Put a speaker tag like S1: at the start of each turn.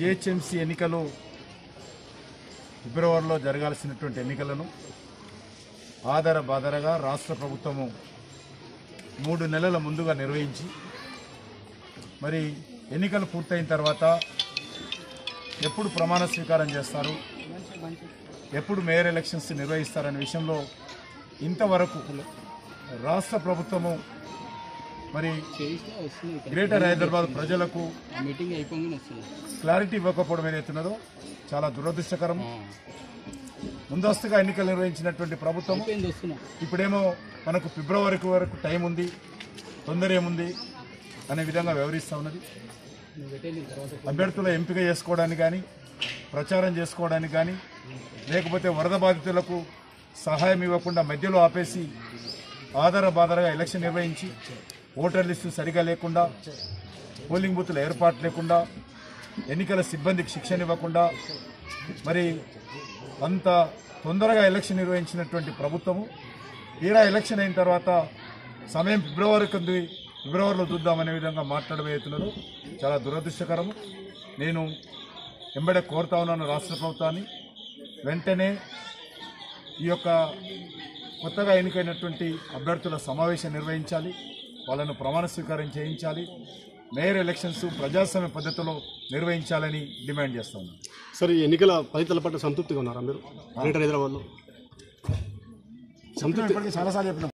S1: GHMC ఎన్నికలు ఫిబ్రవరిలో జరగాల్సినటువంటి ఎన్నికలను ఆధార బాధారగా రాష్ట్ర ప్రభుత్వము మూడు నెలల ముందుగా నిర్వహించి మరి ఎన్నికలు పూర్తయిన తర్వాత ఎప్పుడు ప్రమాణ స్వీకారం చేస్తారు ఎప్పుడు మేయర్ ఎలక్షన్స్ నిర్వహిస్తారనే విషయంలో ఇంతవరకు రాష్ట్ర ప్రభుత్వము మరి
S2: చేయిస్తే వస్తుంది ఇక్కడ.
S1: గ్రేటర్ హైదరాబాద్ ప్రజలకు
S2: ఆ మీటింగ్ అయిపోగానే వస్తుంది
S1: క్లారిటీ ఇవ్వకపోవడం ఏదైతున్నదో చాలా దురదృష్టకరం ముందస్తుగా ఎన్నికలు నిర్వహించినటువంటి ప్రభుత్వం
S2: అయిపోయింది వస్తున్నా
S1: ఇప్పుడేమో మనకు ఫిబ్రవరి వరకు టైం ఉంది తొందర ఏముంది అనే విధంగా వ్యవహరిస్తూ ఉన్నది
S2: నువ్వు పెట్టేది తర్వాత
S1: అభ్యర్థుల ఎంపిక చేసుకోవడానికి కానీ ప్రచారం చేసుకోవడానికి కానీ లేకపోతే వరద బాధితులకు సహాయం ఇవ్వకుండా మధ్యలో ఆపేసి ఆధార బాధారగా ఎలక్షన్ నిర్వహించి ఓటర్ లిస్టు సరిగా లేకుండా పోలింగ్ బూత్ల ఏర్పాటు లేకుండా ఎన్నికల సిబ్బందికి శిక్షణ ఇవ్వకుండా మరి అంత తొందరగా ఎలక్షన్ నిర్వహించినటువంటి ప్రభుత్వము తీరా ఎలక్షన్ అయిన తర్వాత సమయం ఫిబ్రవరికి ఉంది ఫిబ్రవరిలో చూద్దామనే విధంగా మాట్లాడబోతున్నారు చాలా దురదృష్టకరము నేను ఎంబడే కోరుతా ఉన్నాను రాష్ట్ర ప్రభుత్వాన్ని వెంటనే ఈ యొక్క కొత్తగా ఎన్నికైనటువంటి అభ్యర్థుల సమావేశం నిర్వహించాలి వాళ్ళను ప్రమాణ స్వీకారం చేయించాలి మేయర్ ఎలక్షన్స్ ప్రజాస్వామ్య పద్ధతిలో నిర్వహించాలని డిమాండ్ చేస్తా ఉన్నాను
S3: సార్ ఈ ఎన్నికల ఫలితాల పట్ల సంతృప్తిగా ఉన్నారా మీరు గ్రేటర్ హైదరాబాద్లో సంతృప్తి
S1: ఇప్పటికీ చాలాసార్లు చెప్పినాం